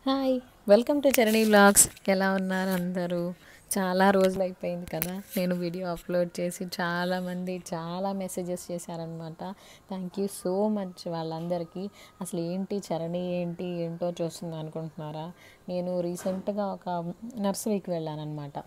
hi welcome to Charani blogs ఎలా ఉన్నారు అందరూ చాలా రోజులు అయిపోయింది కదా నేను వీడియో అప్లోడ్ చేసి చాలామంది చాలా మెసేజెస్ చేశారనమాట థ్యాంక్ యూ సో మచ్ వాళ్ళందరికీ అసలు ఏంటి చరణి ఏంటి ఏంటో చూస్తుంది అనుకుంటున్నారా నేను రీసెంట్గా ఒక నర్సరీకి వెళ్ళానమాట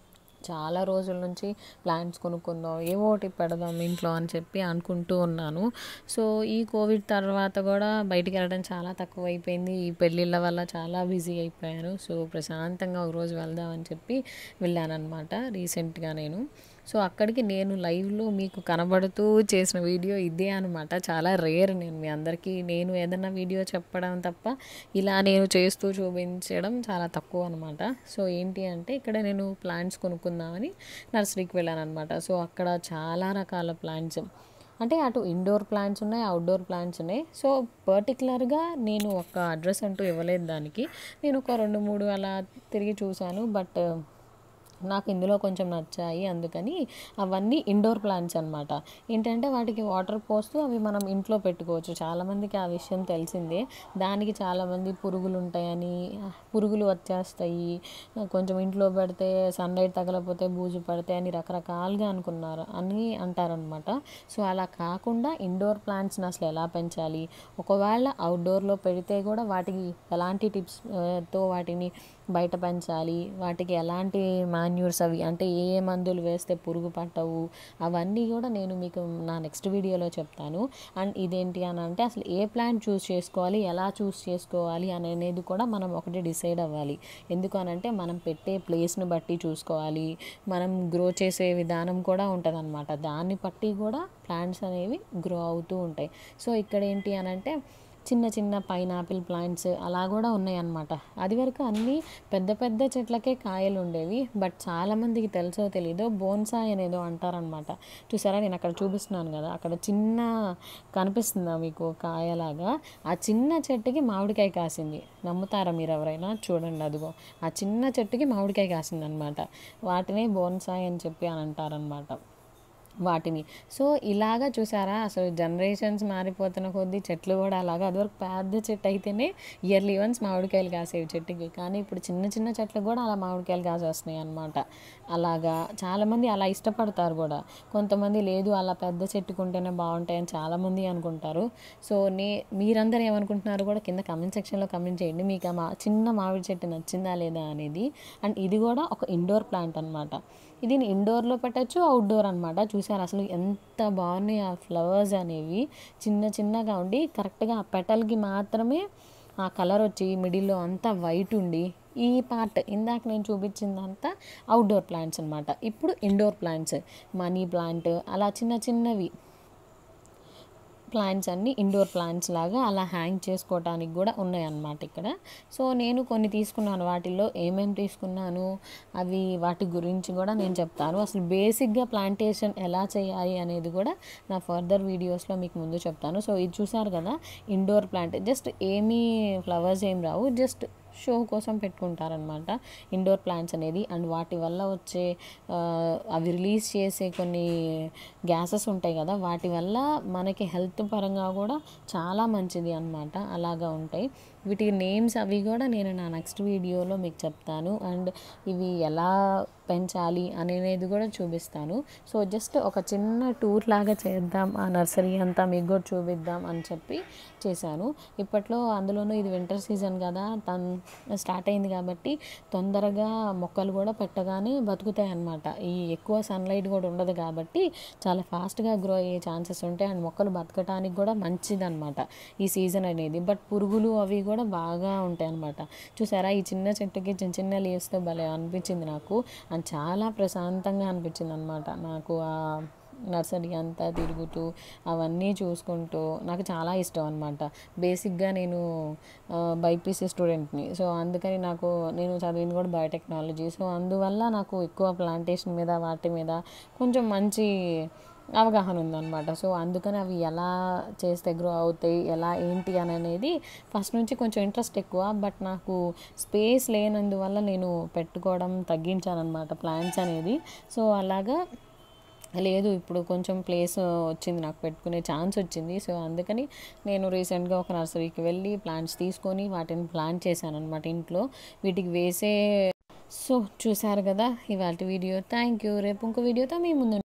చాలా రోజుల నుంచి ప్లాంట్స్ కొనుక్కుందాం ఏవో ఒకటి పెడదాం ఇంట్లో అని చెప్పి అనుకుంటూ ఉన్నాను సో ఈ కోవిడ్ తర్వాత కూడా బయటికి వెళ్ళడం చాలా తక్కువ అయిపోయింది ఈ పెళ్ళిళ్ళ వల్ల చాలా బిజీ అయిపోయాను సో ప్రశాంతంగా ఒక రోజు వెళ్దామని చెప్పి వెళ్ళానమాట రీసెంట్గా నేను సో అక్కడికి నేను లైవ్లో మీకు కనబడుతూ చేసిన వీడియో ఇదే అనమాట చాలా రేర్ నేను మీ అందరికీ నేను ఏదైనా వీడియో చెప్పడం తప్ప ఇలా నేను చేస్తూ చూపించడం చాలా తక్కువ అనమాట సో ఏంటి అంటే ఇక్కడ నేను ప్లాంట్స్ కొనుక్కుందామని నర్సరీకి వెళ్ళాను అనమాట సో అక్కడ చాలా రకాల ప్లాంట్స్ అంటే అటు ఇండోర్ ప్లాంట్స్ ఉన్నాయి అవుట్డోర్ ప్లాంట్స్ ఉన్నాయి సో పర్టికులర్గా నేను ఒక అడ్రస్ అంటూ ఇవ్వలేదు దానికి నేను ఒక రెండు మూడు అలా తిరిగి చూశాను బట్ నాకు ఇందులో కొంచెం నచ్చాయి అందుకని అవన్నీ ఇండోర్ ప్లాంట్స్ అనమాట ఏంటంటే వాటికి వాటర్ పోస్తూ అవి మనం ఇంట్లో పెట్టుకోవచ్చు చాలామందికి ఆ విషయం తెలిసిందే దానికి చాలామంది పురుగులు ఉంటాయని పురుగులు వచ్చేస్తాయి కొంచెం ఇంట్లో పెడితే సన్లైట్ తగలపోతే బూజు పడితే అని రకరకాలుగా అనుకున్నారు అని అంటారనమాట సో అలా కాకుండా ఇండోర్ ప్లాంట్స్ని అసలు ఎలా పెంచాలి ఒకవేళ అవుట్డోర్లో పెడితే కూడా వాటికి ఎలాంటి టిప్స్ తో వాటిని బయట పెంచాలి వాటికి ఎలాంటి మాన్యూర్స్ అవి అంటే ఏ ఏ మందులు వేస్తే పురుగు పట్టవు అవన్నీ కూడా నేను మీకు నా నెక్స్ట్ వీడియోలో చెప్తాను అండ్ ఇదేంటి అని అంటే అసలు ఏ ప్లాంట్ చూస్ చేసుకోవాలి ఎలా చూస్ చేసుకోవాలి అనేది కూడా మనం ఒకటి డిసైడ్ అవ్వాలి ఎందుకు అనంటే మనం పెట్టే ప్లేస్ని బట్టి చూసుకోవాలి మనం గ్రో చేసే విధానం కూడా ఉంటుంది దాన్ని బట్టి కూడా ప్లాంట్స్ అనేవి గ్రో అవుతూ ఉంటాయి సో ఇక్కడ ఏంటి అనంటే చిన్న చిన్న పైనాపిల్ ప్లాంట్స్ అలా కూడా ఉన్నాయన్నమాట అది వరకు అన్నీ పెద్ద పెద్ద చెట్లకే కాయలు ఉండేవి బట్ చాలామందికి తెలుసో తెలీదో బోన్సాయ్ అనేదో అంటారనమాట చూసారా నేను అక్కడ చూపిస్తున్నాను కదా అక్కడ చిన్న కనిపిస్తుందా మీకు కాయలాగా ఆ చిన్న చెట్టుకి మామిడికాయ కాసింది నమ్ముతారా మీరు ఎవరైనా చూడండి అదిగో ఆ చిన్న చెట్టుకి మామిడికాయ కాసింది అనమాట వాటినే బోన్సాయ్ అని చెప్పి అని అంటారనమాట వాటిని సో ఇలాగా చూసారా అసలు జనరేషన్స్ మారిపోతున్న కొద్దీ చెట్లు కూడా అలాగా అదివరకు పెద్ద చెట్టు అయితేనే ఇయర్లీ వన్స్ మామిడికాయలు కాసేవి చెట్టుకి కానీ ఇప్పుడు చిన్న చిన్న చెట్లకు కూడా అలా మామిడికాయలు కాసేస్తున్నాయి అనమాట అలాగా చాలామంది అలా ఇష్టపడతారు కూడా కొంతమంది లేదు అలా పెద్ద చెట్టుకుంటేనే బాగుంటాయని చాలామంది అనుకుంటారు సో నే మీరందరూ ఏమనుకుంటున్నారు కూడా కింద కమెంట్ సెక్షన్లో కమెంట్ చేయండి మీకు ఆ మా చిన్న మామిడి చెట్టు నచ్చిందా లేదా అనేది అండ్ ఇది కూడా ఒక ఇండోర్ ప్లాంట్ అనమాట ఇది ఇండోర్లో పెట్టచ్చు అవుట్డోర్ అనమాట చూసారు అసలు ఎంత బాగున్నాయి ఆ ఫ్లవర్స్ అనేవి చిన్న చిన్నగా ఉండి కరెక్ట్గా ఆ పెటల్కి మాత్రమే ఆ కలర్ వచ్చి మిడిల్లో అంతా వైట్ ఉండి ఈ పార్ట్ ఇందాక నేను చూపించిందంతా అవుట్డోర్ ప్లాంట్స్ అనమాట ఇప్పుడు ఇండోర్ ప్లాంట్స్ మనీ ప్లాంట్ అలా చిన్న చిన్నవి ప్లాంట్స్ అన్నీ ఇండోర్ ప్లాంట్స్ లాగా అలా హ్యాంగ్ చేసుకోవడానికి కూడా ఉన్నాయన్నమాట ఇక్కడ సో నేను కొన్ని తీసుకున్నాను వాటిల్లో ఏమేమి తీసుకున్నాను అవి వాటి గురించి కూడా నేను చెప్తాను అసలు బేసిక్గా ప్లాంటేషన్ ఎలా చేయాలి అనేది కూడా నా ఫర్దర్ వీడియోస్లో మీకు ముందు చెప్తాను సో ఇది చూసారు కదా ఇండోర్ ప్లాంట్ జస్ట్ ఏమీ ఫ్లవర్స్ ఏం రావు జస్ట్ షో కోసం పెట్టుకుంటారనమాట ఇండోర్ ప్లాంట్స్ అనేది అండ్ వాటి వల్ల వచ్చే అవి రిలీజ్ చేసే కొన్ని గ్యాసెస్ ఉంటాయి కదా వాటి వల్ల మనకి హెల్త్ పరంగా కూడా చాలా మంచిది అనమాట అలాగా ఉంటాయి వీటి నేమ్స్ అవి కూడా నేను నా నెక్స్ట్ వీడియోలో మీకు చెప్తాను అండ్ ఇవి ఎలా పెంచాలి అనేది కూడా చూపిస్తాను సో జస్ట్ ఒక చిన్న టూర్ లాగా చేద్దాం ఆ నర్సరీ అంతా మీకు కూడా చూపిద్దాం అని చెప్పి చేశాను ఇప్పట్లో అందులోనూ ఇది వింటర్ సీజన్ కదా తన్ స్టార్ట్ అయింది కాబట్టి తొందరగా మొక్కలు కూడా పెట్టగానే బతుకుతాయి అన్నమాట ఈ ఎక్కువ సన్లైట్ కూడా ఉండదు కాబట్టి చాలా ఫాస్ట్గా గ్రో అయ్యే ఛాన్సెస్ ఉంటాయి అండ్ మొక్కలు బతకడానికి కూడా మంచిదన్నమాట ఈ సీజన్ అనేది బట్ పురుగులు అవి కూడా బాగా ఉంటాయి అన్నమాట చూసారా ఈ చిన్న చెట్టుకి చిన్న చిన్న లీవ్స్తో భలే అనిపించింది నాకు అండ్ చాలా ప్రశాంతంగా అనిపించింది అనమాట నాకు ఆ నర్సరీ అంతా తిరుగుతూ అవన్నీ చూసుకుంటూ నాకు చాలా ఇష్టం అనమాట బేసిక్గా నేను బైపీసీ స్టూడెంట్ని సో అందుకని నాకు నేను చదివింది కూడా బయోటెక్నాలజీ సో అందువల్ల నాకు ఎక్కువ ప్లాంటేషన్ మీద వాటి మీద కొంచెం మంచి అవగాహన ఉందన్నమాట సో అందుకని అవి ఎలా చేస్తే గ్రో అవుతాయి ఎలా ఏంటి అని అనేది ఫస్ట్ నుంచి కొంచెం ఇంట్రెస్ట్ ఎక్కువ బట్ నాకు స్పేస్ లేనందువల్ల నేను పెట్టుకోవడం తగ్గించాను అనమాట ప్లాంట్స్ అనేది సో అలాగా లేదు ఇప్పుడు కొంచెం ప్లేస్ వచ్చింది నాకు పెట్టుకునే ఛాన్స్ వచ్చింది సో అందుకని నేను రీసెంట్గా ఒక నర్సరీకి వెళ్ళి ప్లాంట్స్ తీసుకొని వాటిని ప్లాంట్ చేశాను అనమాట ఇంట్లో వీటికి వేసే సో చూసారు కదా ఇవాళ వీడియో థ్యాంక్ యూ రేపు ఇంకో వీడియోతో మీ ముందు